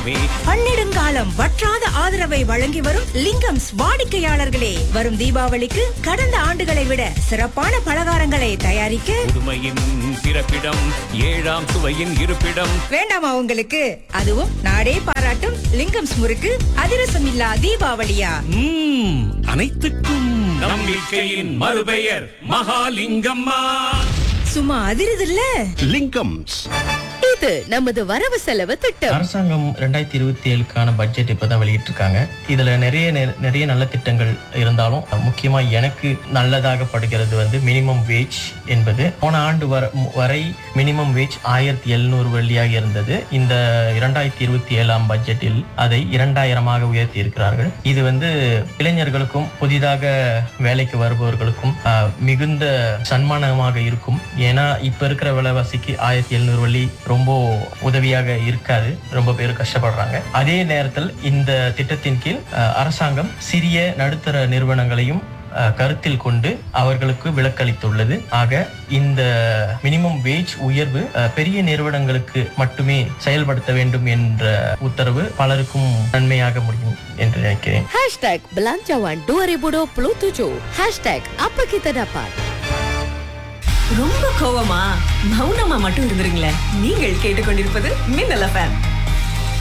லிங்கமே பன்னெடுங்காலம் வற்றாத ஆதரவை வழங்கி வரும் லிங்கம்ஸ் வாடிக்கையாளர்களே வரும் தீபாவளிக்கு கடந்த ஆண்டுகளை விட சிறப்பான பலகாரங்களை தயாரிக்க புதுமையின் பிறப்பிடம் ஏழாம் சுவையின் இருப்பிடம் வேண்டாமா உங்களுக்கு அதுவும் நாடே பாராட்டும் லிங்கம்ஸ் முறுக்கு அதிரசம் இல்லா தீபாவளியா ம்ம், அனைத்துக்கும் நம்பிக்கையின் மறுபெயர் மகாலிங்கம்மா சும்மா அதிருதுல்ல லிங்கம்ஸ் இது நமது வரவு செலவு திட்டம் அரசாங்கம் ரெண்டாயிரத்தி இருபத்தி ஏழுக்கான பட்ஜெட் இப்பதான் வெளியிட்டிருக்காங்க இதுல நிறைய நெ- நிறைய நல்ல திட்டங்கள் இருந்தாலும் முக்கியமா எனக்கு நல்லதாக படுகிறது வந்து மினிமம் வேஜ் என்பது போன ஆண்டு வர வரை மினிமம் வேஜ் ஆயிரத்தி எழுநூறு வெள்ளியாக இருந்தது இந்த இரண்டாயிரத்தி இருபத்தி ஏழாம் பட்ஜெட்டில் அதை இரண்டாயிரமாக உயர்த்தி இருக்கிறார்கள் இது வந்து இளைஞர்களுக்கும் புதிதாக வேலைக்கு வருபவர்களுக்கும் ஆஹ், மிகுந்த சன்மானமாக இருக்கும் ஏன்னா இப்ப இருக்கிற விலைவாசிக்கு ஆயிரத்தி எழுநூறு வள்ளி ரொம்ப உதவியாக இருக்காது ரொம்ப பேர் கஷ்டப்படுறாங்க அதே நேரத்தில் இந்த திட்டத்தின் கீழ் ஆஹ், அரசாங்கம் சிறிய நடுத்தர நிறுவனங்களையும் ஆஹ், கருத்தில் கொண்டு அவர்களுக்கு விலக்களித்துள்ளது ஆக இந்த மினிமம் வேஜ் உயர்வு ஆஹ், பெரிய நிறுவனங்களுக்கு மட்டுமே செயல்படுத்த வேண்டும் என்ற உத்தரவு பலருக்கும் நன்மையாக முடியும் என்று நினைக்கிறேன் Hashtag Belanjawan 2027 Hashtag Apa Kita Dapat ரொம்ப கோவமா மௌனமா மட்டும் இருந்துருங்களேன் நீங்கள் கேட்டுக்கொண்டிருப்பது மின்னல் எஃப்எம்